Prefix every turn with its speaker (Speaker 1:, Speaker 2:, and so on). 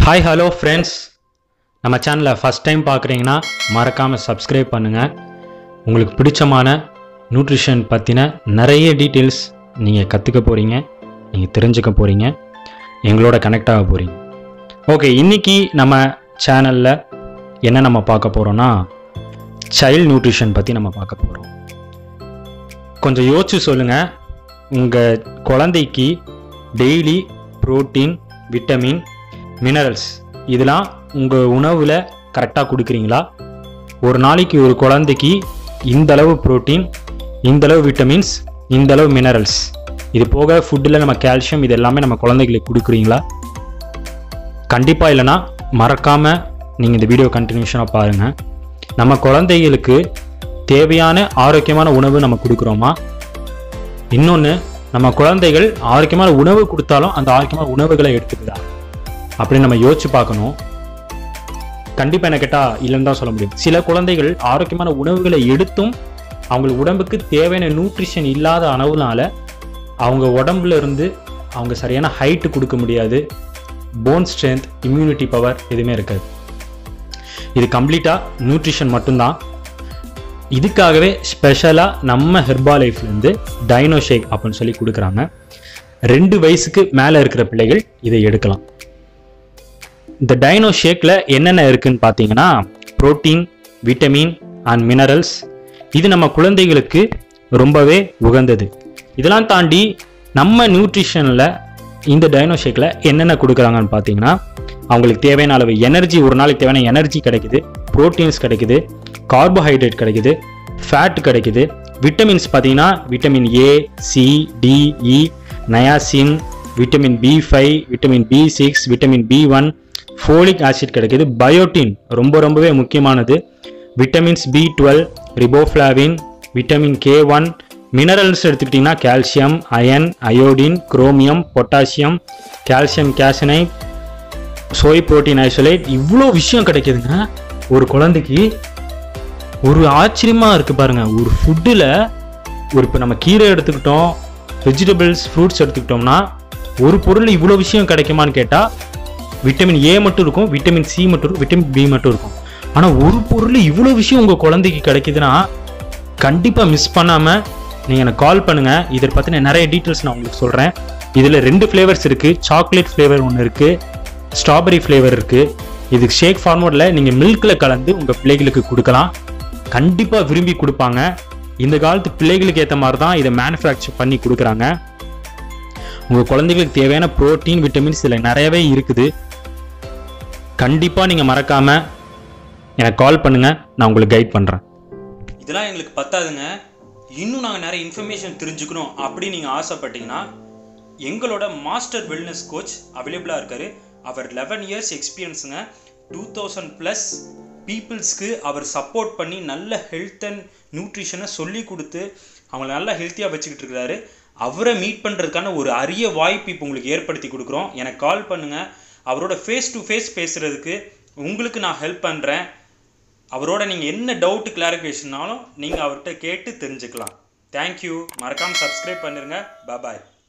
Speaker 1: hi hello friends நம்ம சேனலை first time பார்க்குறீங்கன்னா மறக்காமல் சப்ஸ்கிரைப் பண்ணுங்கள் உங்களுக்கு பிடிச்சமான நியூட்ரிஷன் பற்றின நிறைய டீட்டெயில்ஸ் நீங்கள் கற்றுக்க போகிறீங்க நீங்கள் தெரிஞ்சுக்க போகிறீங்க எங்களோட கனெக்ட் ஆக போகிறீங்க ஓகே இன்னைக்கு நம்ம சேனலில் என்ன நம்ம பார்க்க போகிறோன்னா சைல்ட் நியூட்ரிஷன் பற்றி நம்ம பார்க்க போகிறோம் கொஞ்சம் யோசிச்சு சொல்லுங்கள் உங்கள் குழந்தைக்கு டெய்லி புரோட்டீன் விட்டமின் மினரல்ஸ் இதெல்லாம் உங்கள் உணவில் கரெக்டாக கொடுக்குறீங்களா ஒரு நாளைக்கு ஒரு குழந்தைக்கு இந்த அளவு புரோட்டீன் இந்த அளவு விட்டமின்ஸ் இந்த அளவு மினரல்ஸ் இது போக ஃபுட்டில் நம்ம கால்சியம் இது எல்லாமே நம்ம குழந்தைகளுக்கு கொடுக்குறீங்களா கண்டிப்பாக இல்லைன்னா மறக்காமல் நீங்கள் இந்த வீடியோ கண்டினியூஷனாக பாருங்கள் நம்ம குழந்தைகளுக்கு தேவையான ஆரோக்கியமான உணவு நம்ம கொடுக்குறோமா இன்னொன்று நம்ம குழந்தைகள் ஆரோக்கியமான உணவு கொடுத்தாலும் அந்த ஆரோக்கியமான உணவுகளை எடுத்துக்குதா அப்படின்னு நம்ம யோசிச்சு பார்க்கணும் கண்டிப்பாக என்ன கேட்டால் இல்லைன்னு தான் சொல்ல முடியும் சில குழந்தைகள் ஆரோக்கியமான உணவுகளை எடுத்தும் அவங்களுக்கு உடம்புக்கு தேவையான நியூட்ரிஷன் இல்லாத அளவுனால அவங்க உடம்புல இருந்து அவங்க சரியான ஹைட்டு கொடுக்க முடியாது போன் ஸ்ட்ரென்த் இம்யூனிட்டி பவர் எதுவுமே இருக்காது இது கம்ப்ளீட்டாக நியூட்ரிஷன் மட்டும்தான் இதுக்காகவே ஸ்பெஷலாக நம்ம ஹெர்பா லைஃப்லேருந்து டைனோ ஷேக் அப்படின்னு சொல்லி கொடுக்குறாங்க ரெண்டு வயசுக்கு மேலே இருக்கிற பிள்ளைகள் இதை எடுக்கலாம் இந்த டைனோ ஷேக்கில் என்னென்ன இருக்குன்னு பார்த்தீங்கன்னா புரோட்டீன் விட்டமின் அண்ட் மினரல்ஸ் இது நம்ம குழந்தைகளுக்கு ரொம்பவே உகந்தது இதெல்லாம் தாண்டி நம்ம நியூட்ரிஷனில் இந்த டைனோ ஷேக்கில் என்னென்ன கொடுக்குறாங்கன்னு பார்த்தீங்கன்னா அவங்களுக்கு தேவையான அளவு எனர்ஜி ஒரு நாளைக்கு தேவையான எனர்ஜி கிடைக்குது புரோட்டீன்ஸ் கிடைக்குது கார்போஹைட்ரேட் கிடைக்குது ஃபேட் கிடைக்குது விட்டமின்ஸ் பார்த்தீங்கன்னா vitamin A C D E niacin vitamin B five vitamin B six vitamin B one folic acid கிடைக்குது பயோட்டின் ரொம்ப ரொம்பவே முக்கியமானது vitamins B twelve riboflavin vitamin K one minerals எடுத்துக்கிட்டிங்கன்னா calcium iron iodine chromium potassium calcium caseinate soy protein isolate இவ்வளோ விஷயம் கிடைக்குதுங்க ஒரு குழந்தைக்கு ஒரு ஆச்சரியமா இருக்கு பாருங்க ஒரு ஃபுட்டில் ஒரு இப்போ நம்ம கீரை எடுத்துக்கிட்டோம் வெஜிடபிள்ஸ் ஃப்ரூட்ஸ் எடுத்துக்கிட்டோம்னா ஒரு பொருள் இவ்வளோ விஷயம் கிடைக்குமான்னு கேட்டால் விட்டமின் ஏ மட்டும் இருக்கும் விட்டமின் சி மட்டும் இருக்கும் விட்டமின் பி மட்டும் இருக்கும் ஆனால் ஒரு பொருள் இவ்வளோ விஷயம் உங்கள் குழந்தைக்கு கிடைக்குதுன்னா கண்டிப்பாக மிஸ் பண்ணாமல் நீங்கள் எனக்கு கால் பண்ணுங்கள் இதை பற்றின நிறைய டீட்டெயில்ஸ் நான் உங்களுக்கு சொல்கிறேன் இதில் ரெண்டு ஃப்ளேவர்ஸ் இருக்குது சாக்லேட் ஃப்ளேவர் ஒன்று இருக்குது ஸ்ட்ராபெரி ஃப்ளேவர் இருக்குது இது ஷேக் ஃபார்மோட்டில் நீங்கள் மில்கில் கலந்து உங்கள் பிள்ளைகளுக்கு கொடுக்கலாம் கண்டிப்பாக விரும்பி கொடுப்பாங்க இந்த காலத்து பிள்ளைகளுக்கு ஏற்ற மாதிரி தான் இதை மேனுஃபேக்சர் பண்ணி கொடுக்குறாங்க உங்கள் குழந்தைகளுக்கு தேவையான புரோட்டீன் விட்டமின்ஸ் இதில் நிறையவே இருக்குது கண்டிப்பாக நீங்கள் மறக்காமல் எனக்கு கால் பண்ணுங்கள் நான் உங்களுக்கு கைட் பண்ணுறேன்
Speaker 2: இதெல்லாம் எங்களுக்கு பத்தாதுங்க இன்னும் நாங்கள் நிறைய இன்ஃபர்மேஷன் தெரிஞ்சுக்கணும் அப்படின்னு நீங்கள் ஆசைப்பட்டீங்கன்னா எங்களோட மாஸ்டர் வெல்னஸ் கோச் அவைலபிளாக இருக்காரு அவர் லெவன் இயர்ஸ் எக்ஸ்பீரியன்ஸுங்க டூ தௌசண்ட் ப்ளஸ் பீப்புள்ஸ்க்கு அவர் சப்போர்ட் பண்ணி நல்ல ஹெல்த் அண்ட் நியூட்ரிஷனை சொல்லி கொடுத்து அவங்கள நல்லா ஹெல்த்தியாக வச்சுக்கிட்டு இருக்கிறாரு அவரை மீட் பண்ணுறதுக்கான ஒரு அரிய வாய்ப்பு இப்போ உங்களுக்கு ஏற்படுத்தி கொடுக்குறோம் எனக்கு கால் பண்ணுங்கள் அவரோட ஃபேஸ் டு ஃபேஸ் பேசுகிறதுக்கு உங்களுக்கு நான் ஹெல்ப் பண்ணுறேன் அவரோட நீங்கள் என்ன டவுட் கிளாரிஃபிகேஷன்னாலும் நீங்கள் அவர்கிட்ட கேட்டு தெரிஞ்சுக்கலாம் தேங்க்யூ மறக்காமல் சப்ஸ்கிரைப் பண்ணிருங்க பாய்